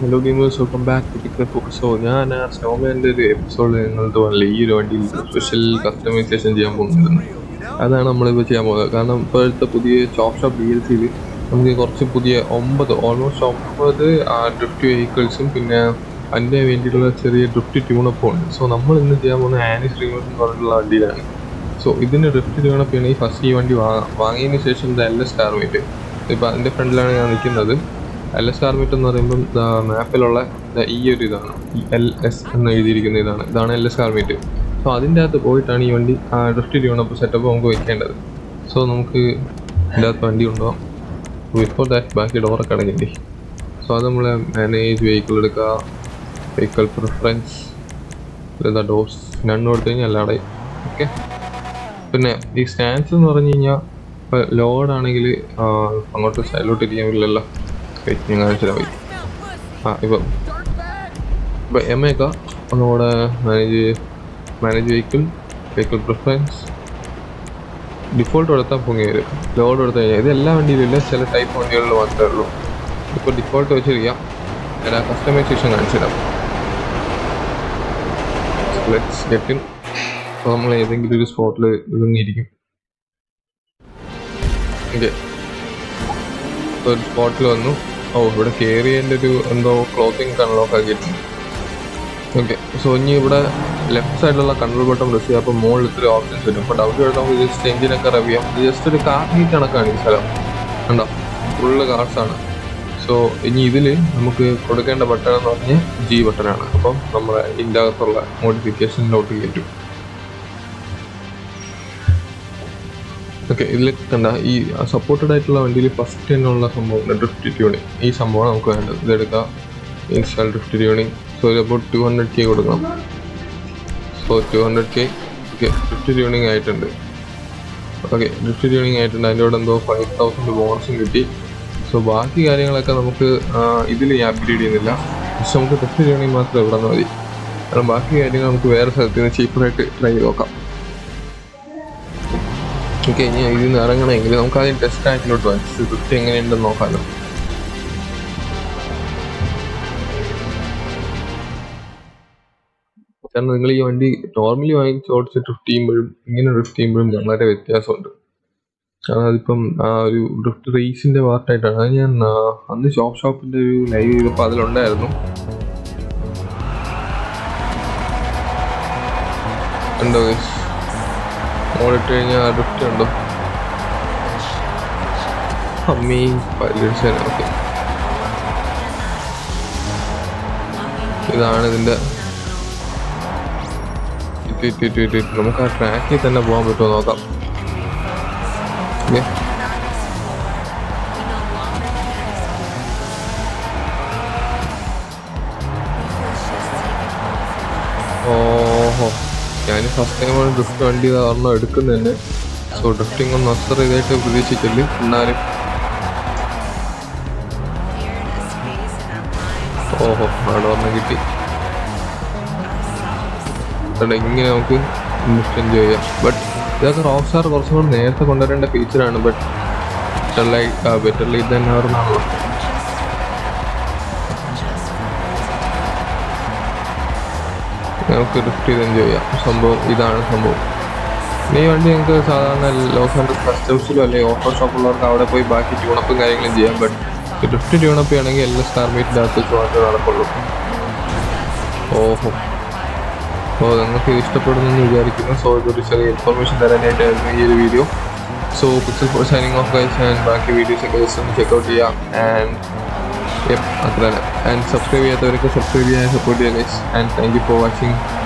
Hello gamers welcome back to pick so ഞാൻ ആ സ്നോമാൻ്റെ ഒരു എപ്പിസോഡ് നിങ്ങളുടെ പറഞ്ഞില്ല ഈ ഒരു വണ്ടിയിൽ സ്പെഷ്യൽ കസ്റ്റമൈസേഷൻ ചെയ്യാൻ പോകുന്നത് അതാണ് നമ്മളിപ്പോൾ ചെയ്യാൻ പോകുന്നത് കാരണം ഇപ്പോഴത്തെ പുതിയ ചോപ്പ് ഷോപ്പ് ഡി എൽ സിയിൽ നമുക്ക് കുറച്ച് പുതിയ ഒമ്പത് ഓൾമോസ്റ്റ് ഒമ്പത് ഡ്രിഫ്റ്റ് വെഹിക്കിൾസും പിന്നെ അതിൻ്റെ വേണ്ടിയിട്ടുള്ള ചെറിയ ഡ്രിഫ്റ്റ് ട്യൂണപ്പും ഉണ്ട് സോ നമ്മൾ ഇന്ന് ചെയ്യാൻ പോകുന്ന ആനി ശ്രീനിവാസൻ എന്ന് പറഞ്ഞിട്ടുള്ള വണ്ടിയിലാണ് സോ ഇതിന് ഡ്രിഫ്റ്റ് ട്യൂണപ്പ് ചെയ്യണമെങ്കിൽ ഫസ്റ്റ് ഈ വണ്ടി വാങ്ങാം വാങ്ങിയതിന് ശേഷം ഇത് എൽ എസ് കാർമേറ്റ് ഇപ്പോൾ അതിൻ്റെ ഫ്രണ്ടിലാണ് ഞാൻ നിൽക്കുന്നത് എൽ എസ് കാർമേറ്റ് എന്ന് പറയുമ്പം മാപ്പിലുള്ള ഈ ഒരു ഇതാണ് ഈ എൽ എസ് എന്ന് എഴുതിയിരിക്കുന്ന ഇതാണ് ഇതാണ് എൽ എസ് കാർമേറ്റ് സോ അതിൻ്റെ അകത്ത് പോയിട്ടാണ് ഈ വണ്ടി ആ ഡ്രിഫ്റ്റ് ട്യൂണപ്പ് സെറ്റപ്പ് നമുക്ക് വെക്കേണ്ടത് സോ നമുക്ക് ഇതിൻ്റെ അകത്ത് വണ്ടി കൊണ്ടുപോകാം ബിഫോർ ദാറ്റ് ബാക്കി ഡോറൊക്കെ അടങ്ങില്ലേ സോ അത് നമ്മൾ മാനേജ് വെഹിക്കിൾ എടുക്കുക വെഹിക്കിൾ പ്രിഫറൻസ് എന്താ ഡോർസ് നണ്ണ് കൊടുത്തു കഴിഞ്ഞാൽ എല്ലാം അടയും ഓക്കെ പിന്നെ ഈ സ്റ്റാൻസ് എന്ന് പറഞ്ഞു കഴിഞ്ഞാൽ ഇപ്പോൾ ലോഡാണെങ്കിൽ അങ്ങോട്ട് സൈഡിലോട്ട് ഇരിക്കാൻ പറ്റില്ലല്ലോ വെയിറ്റ് ഞാൻ കാണിച്ചു തരാം wait. ആ ഇപ്പം ഇപ്പം എം ഒക്കെ ഒന്നുകൂടെ manage manage vehicle vehicle preference default കൊടുത്താൽ പൊങ്ങി വരും ലോഡ് കൊടുത്തു കഴിഞ്ഞാൽ ഇത് എല്ലാ വണ്ടിയിലും ഇല്ല ചില ടൈപ്പ് വണ്ടികളിൽ മാത്രമേ ഉള്ളൂ ഇപ്പോൾ ഡിഫോൾട്ട് വെച്ചിരിക്കാം ഞാൻ ആ കസ്റ്റമൈസേഷൻ കാണിച്ചു തരാം ലെറ്റ്സ് ഗെറ്റ് ഇൻ അപ്പോൾ നമ്മൾ ഏതെങ്കിലും ഒരു സ്പോട്ടിൽ ഇറങ്ങിയിരിക്കും ഓക്കെ ഒരു സ്പോട്ടിൽ വന്നു ഓ ഇവിടെ കയറിയതിൻ്റെ ഒരു എന്തോ ക്ലോത്തിങ് അൺലോക്ക് ആക്കിയിട്ടുണ്ട് ഓക്കെ സോ ഇനി ഇവിടെ ലെഫ്റ്റ് സൈഡിലുള്ള കൺട്രോൾ ബട്ടൺ പ്രസ് ചെയ്യുക അപ്പോൾ മുകളിൽ ഇത്ര ഓപ്ഷൻസ് വരും അപ്പോൾ ഡൗട്ട് എടുത്താൽ നമുക്ക് ജസ്റ്റ് എഞ്ചിനൊക്കെ റിവ് ചെയ്യാം ഇത് ജസ്റ്റ് ഒരു കാർ ഹീറ്റ് കണക്കാണ് ഈ സ്ഥലം കണ്ടോ ഫുള്ള് കാർസ് ആണ് സോ ഇനി ഇതിൽ നമുക്ക് കൊടുക്കേണ്ട ബട്ടൺ എന്ന് പറഞ്ഞാൽ ജി ബട്ടണാണ് അപ്പം നമ്മുടെ ഇതിൻ്റെ അകത്തുള്ള മോഡിഫിക്കേഷനിലോട്ട് കയറ്റും ഓക്കെ ഇതിൽ കണ്ട ഈ സപ്പോർട്ടഡ് ആയിട്ടുള്ള വണ്ടിയിൽ ഫസ്റ്റ് തന്നെ ഉള്ള സംഭവം ഡ്രിഫ്റ്റ് ട്യൂണിങ് ഈ സംഭവമാണ് നമുക്ക് വേണ്ടത് ഇതെടുക്കാം ഇൻസ്റ്റാൾ ഡ്രിഫ്റ്റ് ട്യൂണിങ് സോ ഇത് അപ്പോൾ ടു ഹൺഡ്രഡ് കെ കൊടുക്കണം so two hundred K okay drift tuning ആയിട്ടുണ്ട് ഓക്കെ ഡ്രിഫ്റ്റ് ട്യൂണിങ് ആയിട്ടുണ്ട് അതിൻ്റെ കൂടെ എന്തോ ഫൈവ് തൗസൻഡ് ബോണസും കിട്ടി സോ ബാക്കി കാര്യങ്ങളൊക്കെ നമുക്ക് ഇതിൽ ഞാൻ അപ്ഗ്രേഡ് ചെയ്യുന്നില്ല പക്ഷെ നമുക്ക് ഡ്രിഫ്റ്റ് ട്യൂണിങ് മാത്രം ഇവിടെ നിന്ന് മതി കാരണം ബാക്കി കാര്യങ്ങൾ നമുക്ക് വേറെ സ്ഥലത്ത് നിന്ന് ചീപ്പറായിട്ട് ട്രൈ ചെയ്ത് നോക്കാം ഓക്കെ ഇനി ഇതിൽ നിന്ന് ഇറങ്ങണമെങ്കിൽ നമുക്ക് ആദ്യം ടെസ്റ്റ് ട്രാക്കിലോട്ട് പോകാം സ്വിഫ്റ്റ് എങ്ങനെയുണ്ടെന്ന് നോക്കാമല്ലോ കാരണം നിങ്ങൾ ഈ വണ്ടി നോർമലി വാങ്ങിച്ച് ഓടിച്ച് ഡ്രിഫ്റ്റ് ചെയ്യുമ്പോഴും ഇങ്ങനെ ഡ്രിഫ്റ്റ് ചെയ്യുമ്പോഴും വളരെ വ്യത്യാസമുണ്ട് കാരണം അതിപ്പം ആ ഒരു ഡ്രിഫ്റ്റ് റേസിന്റെ പാർട്ടായിട്ടാണ് അത് ഞാൻ ആ, അന്ന് ഷോപ്പ് ഷോപ്പിന്റെ ഒരു ലൈവ് ചെയ്തപ്പോൾ അതിലുണ്ടായിരുന്നു ഉണ്ടോ guys? മോളിട്ട് കഴിഞ്ഞാൽ ഡ്രിഫ്റ്റ് ഉണ്ടോ അമ്മീ പൈലറ്റ്സ് ഓക്കെ ഇതാണ് ഇതിന്റെ it it it it it. നമുക്ക് ആ ട്രാക്കിൽ തന്നെ പോകാൻ പറ്റുമോ നോക്കാം ഓക്കെ ഓഹോ ഞാൻ ഫസ്റ്റ് ടൈമാണ് ഡ്രിഫ്റ്റ് വണ്ടി കാരണം എടുക്കുന്നത് തന്നെ സോ ഡ്രിഫ്റ്റിംഗ് ഒന്നും അത്ര ഇതായിട്ട് പ്രതീക്ഷിക്കല് എന്നാലും ഓഹോ അവിടെ വന്ന് കിട്ടി അതുകൊണ്ട് ഇങ്ങനെ നമുക്ക് ഡ്രിഫ്റ്റ് എൻജോയ് ചെയ്യാം ബട്ട് ഇതൊക്കെ റോക്ക് സ്റ്റാർ കുറച്ചും കൂടെ നേരത്തെ കൊണ്ടുവരേണ്ട ഫീച്ചറാണ് but better light better light തന്നെ ആവുന്നതാണല്ലോ നമുക്ക് ഡ്രിഫ്റ്റ് ചെയ്ത് എൻജോയ് ചെയ്യാം സംഭവം ഇതാണ് സംഭവം ഈ വണ്ടി നിങ്ങൾക്ക് സാധാരണ ലോസ് ആൻഡ്രസ് കസ്റ്റംസിലോ അല്ലെങ്കിൽ ഓട്ടോ ഷോപ്പുള്ളവർക്ക് അവിടെ പോയി ബാക്കി ട്യൂണപ്പും കാര്യങ്ങളും ചെയ്യാം ബട്ട് ഡ്രിഫ്റ്റ് ട്യൂണപ്പ് ചെയ്യണമെങ്കിൽ എല്ലാ സ്റ്റാർ മീറ്റിൻ്റെ അകത്ത് മാത്രമേ നടക്കുള്ളൂ ഓഹോ ഓ നിങ്ങൾക്ക് ഇഷ്ടപ്പെടുന്നെന്ന് വിചാരിക്കുന്നു സോ ഇതൊരു ചെറിയ ഇൻഫർമേഷൻ തരാനായിട്ടായിരുന്നു ഈ ഒരു video so pixel four signing off guys and ബാക്കി വീഡിയോസ് ഒക്കെ ജസ്റ്റ് ഒന്ന് ചെക്കൗട്ട് ചെയ്യാം ആൻഡ് യെപ്പ് അത്ര തന്നെ ആൻഡ് സബ്സ്ക്രൈബ് ചെയ്യാത്തവരൊക്കെ സബ്സ്ക്രൈബ് ചെയ്യാൻ സപ്പോർട്ട് ചെയ്യാം guys and thank you for watching